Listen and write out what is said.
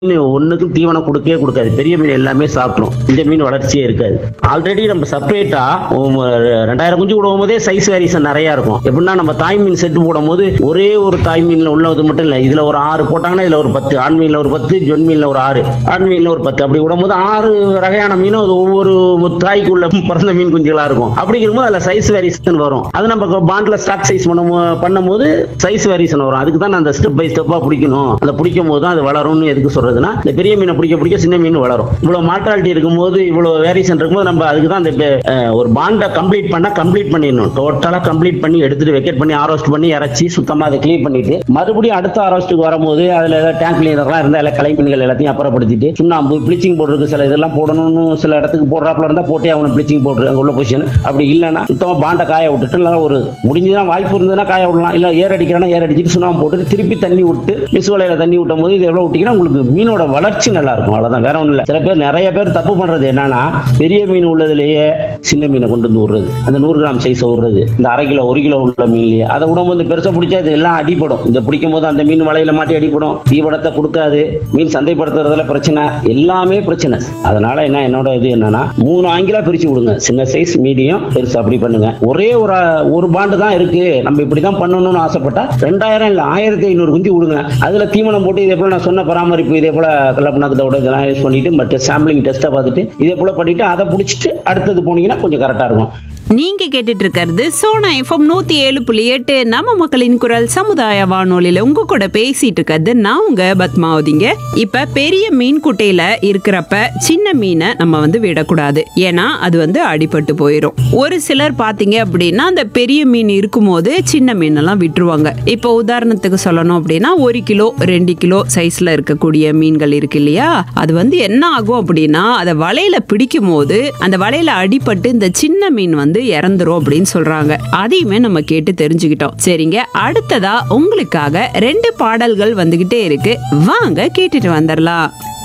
ஒண்ணுக்கும் தீவனம் கொடுக்கவே கொடுக்காது பெரிய மீன் எல்லாமே சாப்பிட்ரும் இந்த மீன் வளர்ச்சியே இருக்காது ஆல்ரெடி நம்ம செப்பரேட்டா ரெண்டாயிரம் குஞ்சு விடும் போதே சைஸ் வேரியேஷன் நிறைய இருக்கும் எப்படின்னா நம்ம தாய் மீன் செட்டு போடும் போது ஒரே ஒரு தாய் மீன்ல உள்ளது மட்டும் இல்லை இதுல ஒரு ஆறு போட்டாங்கன்னா இதுல ஒரு பத்து ஆண் மீன்ல ஒரு பத்து ஜொன் மீன்ல ஒரு ஆறு ஆண் மீன்ல ஒரு பத்து அப்படி விடும்போது ஆறு வகையான மீனும் அது ஒவ்வொரு தாய்க்குள்ள பிறந்த மீன் குஞ்சுகளா இருக்கும் அப்படிங்கிறபோது அதுல சைஸ் வேரியேஷன் வரும் அது நம்ம பாண்ட்ல ஸ்டாக் சைஸ் பண்ணும் பண்ணும்போது சைஸ் வேரியேஷன் வரும் அதுக்கு தான் அந்த ஸ்டெப் பை ஸ்டெப்பா பிடிக்கணும் அந்த பிடிக்கும் போது தான் அது வளரும்னு எதுக்கு சொல்றதுன்னா இந்த பெரிய மீனை பிடிக்க பிடிக்க சின்ன மீன் வளரும் இவ்வளவு மார்டாலிட்டி இருக்கும்போது இவ்வளவு வேரியேஷன் இருக்கும்போது நம்ம அதுக்கு தான் அந்த அஹ், ஒரு பாண்டை கம்ப்ளீட் பண்ணா கம்ப்ளீட் பண்ணிடணும் டோட்டலா கம்ப்ளீட் பண்ணி எடுத்துட்டு வெக்கெட் பண்ணி ஆரோஸ்ட் பண்ணி இறச்சி சுத்தமா அதை கிளீன் பண்ணிட்டு மறுபடியும் அடுத்த ஆரோஸ்ட்டுக்கு வரும்போது அதுல ஏதாவது டேங்க் கிளீனர்லாம் இருந்தா எல்லா கலை மீன்கள் எல்லாத்தையும் அப்புறப்படுத்திட்டு சுண்ணாம்பு ப்ளீச்சிங் பவுடர் இருக்கு சில இதெல்லாம் போடணும்னு சில இடத்துக்கு போடுறாப்புல இருந்தா போட்டே அவனுக்கு ப்ளீச்சிங் பவுடர் அங்க உள்ள பொசிஷன் அப்படி இல்லைன்னா சுத்தமா பாண்டை காய விட்டுட்டு இல்லை ஒரு முடிஞ்சுதான் வாய்ப்பு இருந்ததுன்னா காய விடலாம் இல்ல ஏர் அடிக்கிறனா ஏர் அடிச்சுட்டு சுண்ணாம்பு போட்டு திருப்பி தண்ணி விட்டு மிஸ் வலையில தண்ணி விட்டும் போது இது எவ்வளவு விட்டீங்கன்னா உங்களுக்கு மீனோட வளர்ச்சி நல்லா இருக்கும் அவ்வளவுதான் வேற ஒண்ணும் இல்ல சில பேர் நிறைய பேர் தப்பு பண்றது என்னன்னா பெரிய மீன் உள்ளதுலயே சின்ன மீனை கொண்டு வந்து விடுறது அந்த நூறு கிராம் சைஸ் விடுறது இந்த அரை கிலோ ஒரு கிலோ உள்ள மீன்லயே அதை விடும்போது பெருசா பிடிச்சா இது எல்லாம் அடிபடும் இந்த பிடிக்கும் போது அந்த மீன் வலையில மாட்டி அடிபடும் தீவனத்தை கொடுக்காது மீன் சந்தைப்படுத்துறதுல பிரச்சனை எல்லாமே பிரச்சனை அதனால என்ன என்னோட இது என்னன்னா மூணு ஆங்கிலா பிரிச்சு விடுங்க சின்ன சைஸ் மீடியம் பெருசு அப்படி பண்ணுங்க ஒரே ஒரு ஒரு பாண்டு தான் இருக்கு நம்ம இப்படிதான் பண்ணணும்னு ஆசைப்பட்டா ரெண்டாயிரம் இல்ல ஆயிரத்தி ஐநூறு குஞ்சு விடுங்க அதுல தீவனம் போட்டு இதே போல நான் சொன்ன பராமரிப்பு இதே போல கலப்பணக்கத்தோட இதெல்லாம் யூஸ் பண்ணிட்டு மற்ற சாம்பிளிங் டெஸ்ட்டை பார்த்துட்டு இதே போல பண்ணிட்டு அதை பிடிச்சிட்டு அடுத்தது போனீங்கன்னா கொஞ்சம் கரெக்டா இருக்கும் நீங்க கேட்டுட்டு இருக்கிறது சோனா எஃப்எம் நூத்தி ஏழு புள்ளி எட்டு நம்ம மக்களின் குரல் சமுதாய வானொலியில உங்க கூட பேசிட்டு இருக்கிறது நான் உங்க பத்மாவதிங்க இப்ப பெரிய மீன் குட்டையில இருக்கிறப்ப சின்ன மீனை நம்ம வந்து விடக்கூடாது ஏன்னா அது வந்து அடிபட்டு போயிடும் ஒரு சிலர் பாத்தீங்க அப்படின்னா அந்த பெரிய மீன் இருக்கும்போது சின்ன மீனெல்லாம் விட்டுருவாங்க இப்போ உதாரணத்துக்கு சொல்லணும் அப்படின்னா ஒரு கிலோ ரெண்டு கிலோ சைஸ்ல இருக்கக்கூடிய மீன்கள் இருக்கு இல்லையா அது வந்து என்ன ஆகும் அப்படின்னா அதை வலையில பிடிக்கும் போது அந்த வலையில அடிபட்டு இந்த சின்ன மீன் வந்து இறந்துரும் அப்படின்னு சொல்றாங்க அதையுமே நம்ம கேட்டு தெரிஞ்சுக்கிட்டோம் சரிங்க அடுத்ததா உங்களுக்காக ரெண்டு பாடல்கள் வந்துகிட்டே இருக்கு வாங்க கேட்டுட்டு வந்துடலாம்